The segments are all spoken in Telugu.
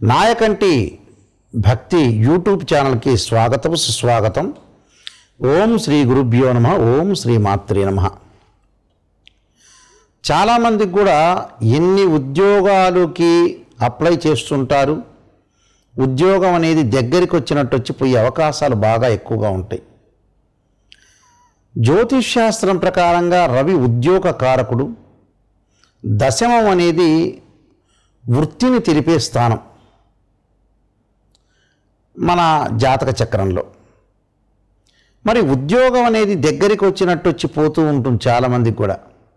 నాయకంటి భక్తి యూట్యూబ్ ఛానల్కి స్వాగతం సుస్వాగతం ఓం శ్రీ గురుభ్యో నమ ఓం శ్రీ మాత్రే నమ చాలామందికి కూడా ఎన్ని ఉద్యోగాలకి అప్లై చేస్తుంటారు ఉద్యోగం అనేది దగ్గరికి వచ్చినట్టు వచ్చి పోయే అవకాశాలు బాగా ఎక్కువగా ఉంటాయి జ్యోతిష్ శాస్త్రం ప్రకారంగా రవి ఉద్యోగ కారకుడు దశమం అనేది వృత్తిని తెలిపే స్థానం మన జాతక చక్రంలో మరి ఉద్యోగం అనేది దగ్గరికి వచ్చినట్టు వచ్చి పోతూ ఉంటుంది చాలామందికి కూడా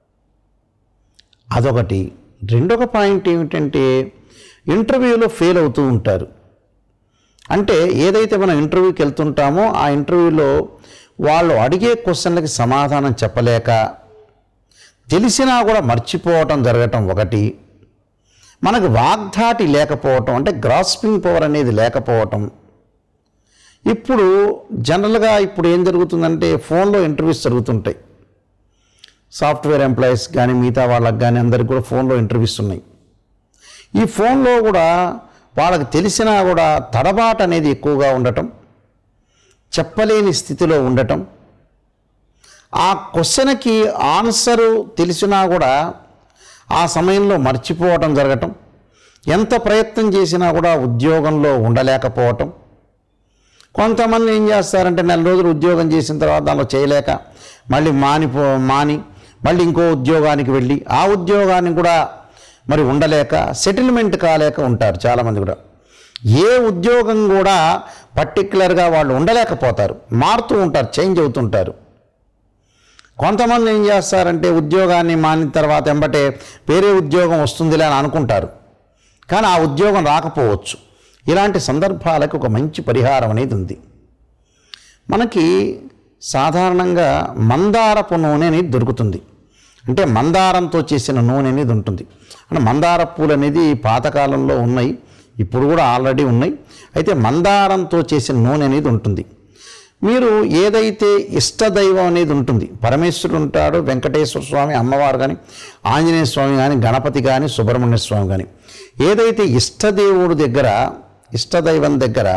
అదొకటి రెండొక పాయింట్ ఏమిటంటే ఇంటర్వ్యూలో ఫెయిల్ అవుతూ ఉంటారు అంటే ఏదైతే మనం ఇంటర్వ్యూకి వెళ్తుంటామో ఆ ఇంటర్వ్యూలో వాళ్ళు అడిగే క్వశ్చన్లకి సమాధానం చెప్పలేక తెలిసినా కూడా మర్చిపోవటం జరగటం ఒకటి మనకు వాగ్ధాటి లేకపోవటం అంటే గ్రాస్పింగ్ పవర్ అనేది లేకపోవటం ఇప్పుడు జనరల్గా ఇప్పుడు ఏం జరుగుతుందంటే ఫోన్లో ఇంటర్వ్యూస్ జరుగుతుంటాయి సాఫ్ట్వేర్ ఎంప్లాయీస్ కానీ మిగతా వాళ్ళకి కానీ అందరికి కూడా ఫోన్లో ఇంటర్వ్యూస్ ఉన్నాయి ఈ ఫోన్లో కూడా వాళ్ళకి తెలిసినా కూడా తడబాటు అనేది ఎక్కువగా ఉండటం చెప్పలేని స్థితిలో ఉండటం ఆ క్వశ్చన్కి ఆన్సరు తెలిసినా కూడా ఆ సమయంలో మర్చిపోవటం జరగటం ఎంత ప్రయత్నం చేసినా కూడా ఉద్యోగంలో ఉండలేకపోవటం కొంతమంది ఏం చేస్తారంటే నెల రోజులు ఉద్యోగం చేసిన తర్వాత దానిలో చేయలేక మళ్ళీ మానిపో మాని మళ్ళీ ఇంకో ఉద్యోగానికి వెళ్ళి ఆ ఉద్యోగాన్ని కూడా మరి ఉండలేక సెటిల్మెంట్ కాలేక ఉంటారు చాలామంది కూడా ఏ ఉద్యోగం కూడా పర్టికులర్గా వాళ్ళు ఉండలేకపోతారు మారుతూ ఉంటారు చేంజ్ అవుతుంటారు కొంతమంది ఏం చేస్తారంటే ఉద్యోగాన్ని మానిన తర్వాత ఎంబటే వేరే ఉద్యోగం వస్తుందిలే అని అనుకుంటారు కానీ ఆ ఉద్యోగం రాకపోవచ్చు ఇలాంటి సందర్భాలకు ఒక మంచి పరిహారం అనేది ఉంది మనకి సాధారణంగా మందారపు నూనె అనేది దొరుకుతుంది అంటే మందారంతో చేసిన నూనె అనేది ఉంటుంది అంటే మందార పూలు అనేది పాతకాలంలో ఉన్నాయి ఇప్పుడు కూడా ఆల్రెడీ ఉన్నాయి అయితే మందారంతో చేసిన నూనె అనేది ఉంటుంది మీరు ఏదైతే ఇష్టదైవం అనేది ఉంటుంది పరమేశ్వరుడు ఉంటాడు వెంకటేశ్వర స్వామి అమ్మవారు కానీ ఆంజనేయ స్వామి కానీ గణపతి కానీ సుబ్రహ్మణ్య స్వామి కానీ ఏదైతే ఇష్టదేవుడు దగ్గర ఇష్టదైవం దగ్గర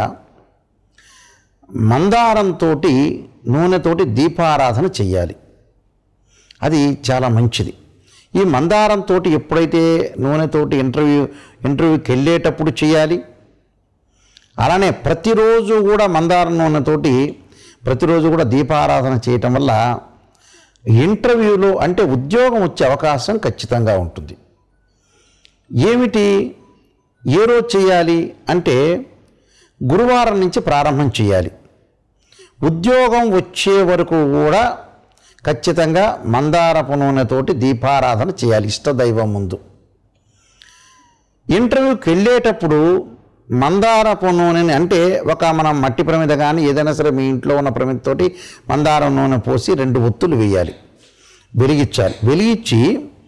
మందారంతో నూనెతోటి దీపారాధన చెయ్యాలి అది చాలా మంచిది ఈ మందారంతో ఎప్పుడైతే నూనెతోటి ఇంటర్వ్యూ ఇంటర్వ్యూకి వెళ్ళేటప్పుడు చేయాలి అలానే ప్రతిరోజు కూడా మందారం నూనెతోటి ప్రతిరోజు కూడా దీపారాధన చేయటం వల్ల ఇంటర్వ్యూలో అంటే ఉద్యోగం వచ్చే అవకాశం ఖచ్చితంగా ఉంటుంది ఏమిటి ఏ రోజు చేయాలి అంటే గురువారం నుంచి ప్రారంభం చేయాలి ఉద్యోగం వచ్చే వరకు కూడా ఖచ్చితంగా మందారపు నూనెతోటి దీపారాధన చేయాలి ఇష్టదైవం ముందు ఇంటర్వ్యూకి వెళ్ళేటప్పుడు మందారపు నూనెని అంటే ఒక మనం మట్టి ప్రమిద కానీ ఏదైనా సరే మీ ఇంట్లో ఉన్న ప్రమిదతోటి మందారం నూనె పోసి రెండు ఒత్తులు వేయాలి వెలిగించాలి వెలిగించి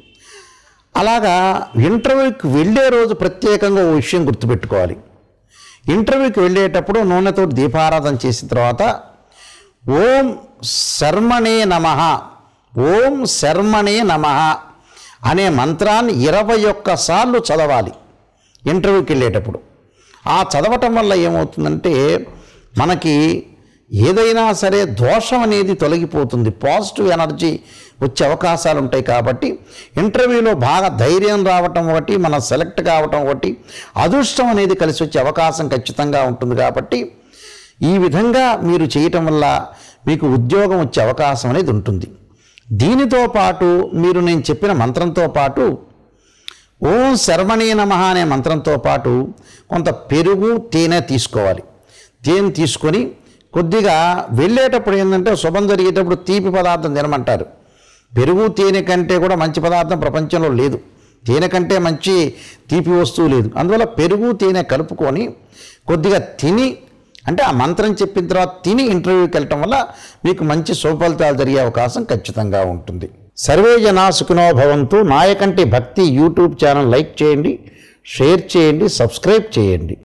అలాగా ఇంటర్వ్యూకి వెళ్ళే రోజు ప్రత్యేకంగా ఓ విషయం గుర్తుపెట్టుకోవాలి ఇంటర్వ్యూకి వెళ్ళేటప్పుడు నూనెతో దీపారాధన చేసిన తర్వాత ఓం శర్మణే నమ ఓం శర్మణే నమ అనే మంత్రాన్ని ఇరవై ఒక్కసార్లు చదవాలి ఇంటర్వ్యూకి వెళ్ళేటప్పుడు ఆ చదవటం వల్ల ఏమవుతుందంటే మనకి ఏదైనా సరే దోషం అనేది తొలగిపోతుంది పాజిటివ్ ఎనర్జీ వచ్చే అవకాశాలు ఉంటాయి కాబట్టి ఇంటర్వ్యూలో బాగా ధైర్యం రావటం ఒకటి మనం సెలెక్ట్ కావటం ఒకటి అదృష్టం అనేది కలిసి వచ్చే అవకాశం ఖచ్చితంగా ఉంటుంది కాబట్టి ఈ విధంగా మీరు చేయటం వల్ల మీకు ఉద్యోగం వచ్చే అవకాశం అనేది ఉంటుంది దీనితో పాటు మీరు నేను చెప్పిన మంత్రంతో పాటు ఓం శర్మణీ నమ అనే మంత్రంతో పాటు కొంత పెరుగు తేనె తీసుకోవాలి తేనె తీసుకొని కొద్దిగా వెళ్ళేటప్పుడు ఏంటంటే శుభం జరిగేటప్పుడు తీపి పదార్థం తినమంటారు పెరుగు తేనె కంటే కూడా మంచి పదార్థం ప్రపంచంలో లేదు తేనె కంటే మంచి తీపి వస్తువు లేదు అందువల్ల పెరుగు తేనె కలుపుకొని కొద్దిగా తిని అంటే ఆ మంత్రం చెప్పిన తర్వాత తిని ఇంటర్వ్యూకి వెళ్ళటం వల్ల మీకు మంచి శుభఫలితాలు జరిగే అవకాశం ఖచ్చితంగా ఉంటుంది సర్వే జనా సుఖినో భవంతు Nayakanti Bhakti YouTube channel like చేయండి షేర్ చేయండి సబ్స్క్రైబ్ చేయండి